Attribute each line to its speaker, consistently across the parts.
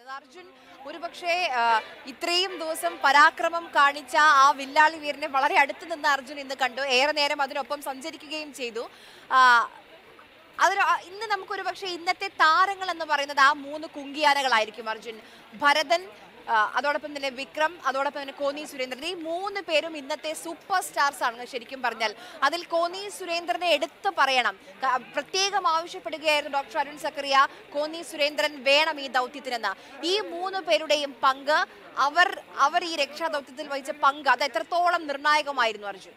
Speaker 1: പറയുന്നത് അർജുൻ ഒരുപക്ഷെ ആ, ഇത്രയും ദിവസം പരാക്രമം കാണിച്ച ആ വില്ലാളി വീരനെ വളരെ അടുത്ത് നിന്ന് അർജുൻ ഇന്ന് കണ്ടു ഏറെ നേരം അതിനൊപ്പം സഞ്ചരിക്കുകയും ചെയ്തു ആ, അതിന് ആ- ഇന്ന് നമുക്കൊരു പക്ഷേ ഇന്നത്തെ താരങ്ങൾ എന്ന് പറയുന്നത് ആ മൂന്ന് കുങ്കിയാനകളായിരിക്കും അർജുൻ ഭരതൻ ആ, അതോടൊപ്പം തന്നെ വിക്രം അതോടൊപ്പം തന്നെ കോന്നി സുരേന്ദ്രൻ ഈ മൂന്ന് പേരും ഇന്നത്തെ സൂപ്പർ സ്റ്റാർസ് ആണ് ശരിക്കും പറഞ്ഞാൽ അതിൽ കോന്നി സുരേന്ദ്രനെ എടുത്തു പറയണം ക- പ്രത്യേകം ആവശ്യപ്പെടുകയായിരുന്നു ഡോക്ടർ അരുൺ സക്കറിയ കോന്നി സുരേന്ദ്രൻ വേണം ഈ ദൗത്യത്തിനെന്ന് ഈ മൂന്ന് പേരുടെയും പങ്ക് അവർ അവർ ഈ രക്ഷാദൗത്യത്തിൽ വഹിച്ച പങ്ക് അത് എത്രത്തോളം നിർണായകമായിരുന്നു അർജുൻ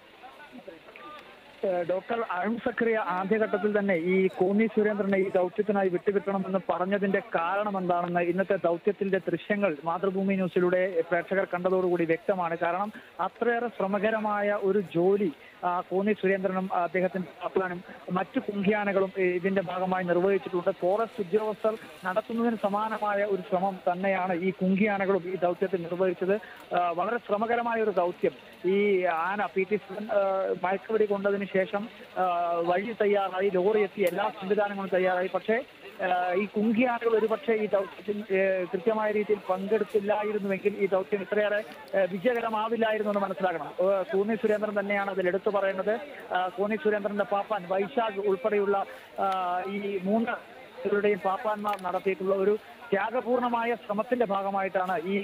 Speaker 2: ഏഹ് ഡോക്ടർ അരുൺ സക്രിയ ആദ്യഘട്ടത്തിൽ തന്നെ ഈ കോന്നി സുരേന്ദ്രനെ ഈ ദൗത്യത്തിനായി വിട്ടുകിട്ടണമെന്ന് പറഞ്ഞതിന്റെ കാരണം എന്താണെന്ന് ഇന്നത്തെ ദൗത്യത്തിന്റെ ദൃശ്യങ്ങൾ മാതൃഭൂമി ന്യൂസിലൂടെ പ്രേക്ഷകർ കണ്ടതോടുകൂടി വ്യക്തമാണ് കാരണം അത്രയേറെ ശ്രമകരമായ ഒരു ജോലി ആ, കോന്നി സുരേന്ദ്രനും അദ്ദേഹത്തിന്റെ പാപ്പാനും മറ്റു കുങ്കിയാനകളും ഏ, ഇതിന്റെ ഭാഗമായി നിർവഹിച്ചിട്ടുണ്ട് ഫോറസ്റ്റ് ഉദ്യോഗസ്ഥർ നടത്തുന്നതിന് സമാനമായ ഒരു ശ്രമം തന്നെയാണ് ഈ കുങ്കിയാനകളും ഈ ദൗത്യത്തിൽ നിർവഹിച്ചത് ആ, വളരെ ശ്രമകരമായ ഒരു ദൗത്യം ഈ ആന പി ടി സെവൻ മയക്കുവെടി കൊണ്ടതിന് ശേഷം ആ, വഴി തയ്യാറായി ലോറി എത്തി എല്ലാ സംവിധാനങ്ങളും തയ്യാറായി പക്ഷേ ആ, ഈ കുങ്കിയാനകൾ ഒരുപക്ഷെ ഈ ദൗത്യത്തിൽ ഏ, കൃത്യമായ രീതിയിൽ പങ്കെടുത്തില്ലായിരുന്നുവെങ്കിൽ ഈ ദൗത്യം ഇത്രയേറെ ഏ, വിജയകരമാവില്ലായിരുന്നു എന്ന് മനസ്സിലാക്കണം ഏ, കൂന്നി സുരേന്ദ്രൻ തന്നെയാണ് അതിൽ എടുത്തു പറയുന്നത് ആ, കൂന്നി സുരേന്ദ്രന്റെ പാപ്പാൻ വൈശാഖ് ഉൾപ്പെടെയുള്ള ആ, ഈ മൂന്ന് ഇവരുടെയും പാപ്പാന്മാർ നടത്തിയിട്ടുള്ള ഒരു ത്യാഗപൂർണമായ ശ്രമത്തിന്റെ ഭാഗമായിട്ടാണ് ഈ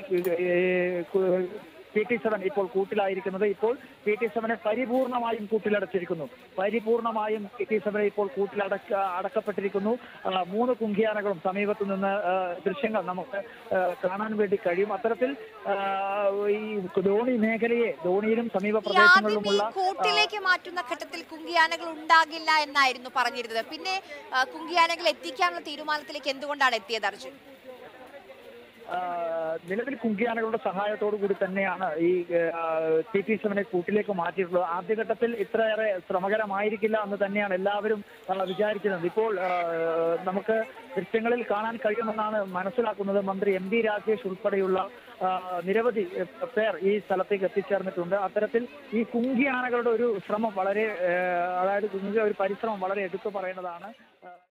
Speaker 2: പി ടി സെവൻ ഇപ്പോൾ കൂട്ടിലായിരിക്കുന്നത് ഇപ്പോൾ പി ടി സെവനെ പരിപൂർണമായും കൂട്ടിലടച്ചിരിക്കുന്നു പരിപൂർണമായും പി ടി സെവനെ ഇപ്പോൾ കൂട്ടിലടക്ക അടക്കപ്പെട്ടിരിക്കുന്നു ആ, മൂന്ന് കുങ്കിയാനകളും സമീപത്തു നിന്ന് ആ, ദൃശ്യങ്ങൾ നമുക്ക് ആ, കാണാൻ വേണ്ടി കഴിയും അത്തരത്തിൽ ആ, ഈ ധോണി മേഖലയെ ധോണിയിലും സമീപ
Speaker 1: ഈ ആദ്യം ഈ
Speaker 2: പ്രദേശങ്ങളിലുമുള്ള ആ,
Speaker 1: കൂട്ടിലേക്ക് മാറ്റുന്ന ഘട്ടത്തിൽ കുങ്കിയാനകൾ ഉണ്ടാകില്ല എന്നായിരുന്നു പറഞ്ഞിരുന്നത് പിന്നെ ആ, കുങ്കിയാനകൾ എത്തിക്കാനുള്ള തീരുമാനത്തിലേക്ക് എന്തുകൊണ്ടാണ് എത്തിയത് അർജുൻ
Speaker 2: ആ, നിലവിൽ കുങ്കിയാനകളുടെ സഹായത്തോടു കൂടി തന്നെയാണ് ഈ ടി ടി സെവനെ കൂട്ടിലേക്ക് മാറ്റിയിട്ടുള്ളത് ആദ്യഘട്ടത്തിൽ ഇത്രയേറെ ശ്രമകരമായിരിക്കില്ല എന്ന് തന്നെയാണ് എല്ലാവരും ആ, വിചാരിച്ചിരുന്നത് ഇപ്പോൾ ആ, നമുക്ക് ദൃശ്യങ്ങളിൽ കാണാൻ കഴിയുമെന്നാണ് മനസ്സിലാക്കുന്നത് മന്ത്രി എം ഡി രാജേഷ് ഉൾപ്പെടെയുള്ള ആ, നിരവധി എ, പേർ ഈ സ്ഥലത്തേക്ക് എത്തിച്ചേർന്നിട്ടുണ്ട് അത്തരത്തിൽ ഈ കുങ്കിയാനകളുടെ ഒരു ശ്രമം വളരെ ആ, അതായത് കുങ്കിയ ഒരു പരിശ്രമം വളരെ എടുത്തു പറയേണ്ടതാണ് ആ,